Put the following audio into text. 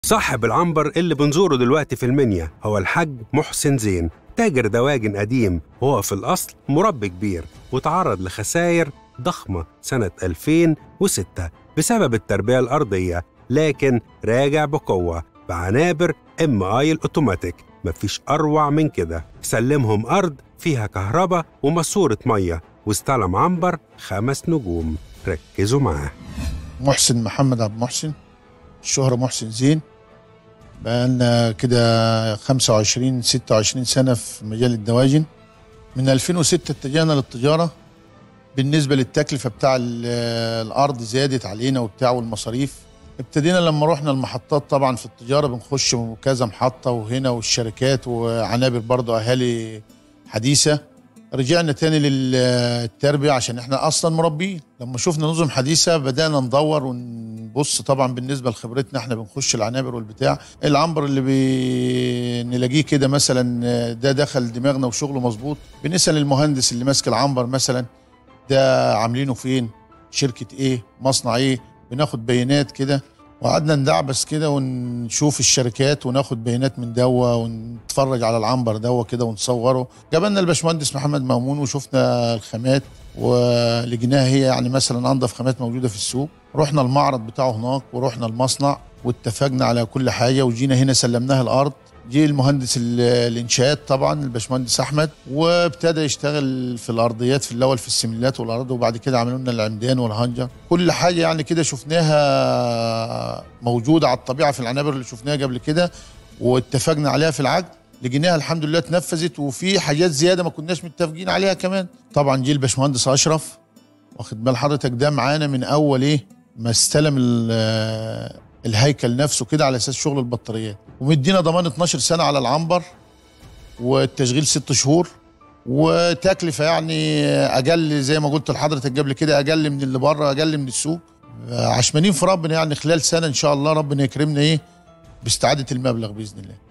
صاحب العنبر اللي بنزوره دلوقتي في المنيا هو الحاج محسن زين تاجر دواجن قديم وهو في الأصل مربي كبير وتعرض لخسائر ضخمة سنة 2006 بسبب التربية الأرضية لكن راجع بقوة بعنابر ام اي الاوتوماتيك مفيش أروع من كده سلمهم أرض فيها كهرباء وماسورة مية واستلم عنبر خمس نجوم ركزوا معاه محسن محمد عبد محسن الشهرة محسن زين بقالنا كده 25 26 سنة في مجال الدواجن من 2006 اتجهنا للتجارة بالنسبة للتكلفة بتاع ال- الأرض زادت علينا وبتاع والمصاريف ابتدينا لما رحنا المحطات طبعا في التجارة بنخش كذا محطة وهنا والشركات وعنابر برضو أهالي حديثة رجعنا تاني للتربية عشان احنا أصلا مربيين لما شفنا نظم حديثة بدأنا ندور ونبص طبعا بالنسبة لخبرتنا احنا بنخش العنابر والبتاع العنبر اللي بنلاقيه كده مثلا ده دخل دماغنا وشغله مظبوط بنسأل المهندس اللي ماسك العنبر مثلا ده عاملينه فين شركة ايه مصنع ايه بناخد بيانات كده وقعدنا ندعبس كده ونشوف الشركات وناخد بيانات من دوا ونتفرج على العنبر دوا كده ونصوره جابلنا الباشمهندس محمد مامون وشفنا الخامات ولقيناها هي يعني مثلا انضف خامات موجوده في السوق رحنا المعرض بتاعه هناك ورحنا المصنع واتفقنا على كل حاجه وجينا هنا سلمناها الارض جه المهندس ال- الانشاءات طبعا الباشمهندس احمد وابتدى يشتغل في الارضيات في الاول في السملات والارض وبعد كده عملوا لنا العمدان والهنجر كل حاجه يعني كده شفناها موجوده على الطبيعه في العنابر اللي شفناها قبل كده واتفقنا عليها في العقد لقيناها الحمد لله اتنفذت وفي حاجات زياده ما كناش متفقين عليها كمان طبعا جه الباشمهندس اشرف واخد بال حضرتك ده معانا من اول ايه ما استلم ال- الهيكل نفسه كده على اساس شغل البطاريات ومدينا ضمان 12 سنه على العنبر والتشغيل ست شهور وتكلفه يعني اقل زي ما قلت لحضرتك قبل كده اقل من اللي بره اقل من السوق عشمانين في ربنا يعني خلال سنه ان شاء الله ربنا يكرمنا ايه باستعاده المبلغ باذن الله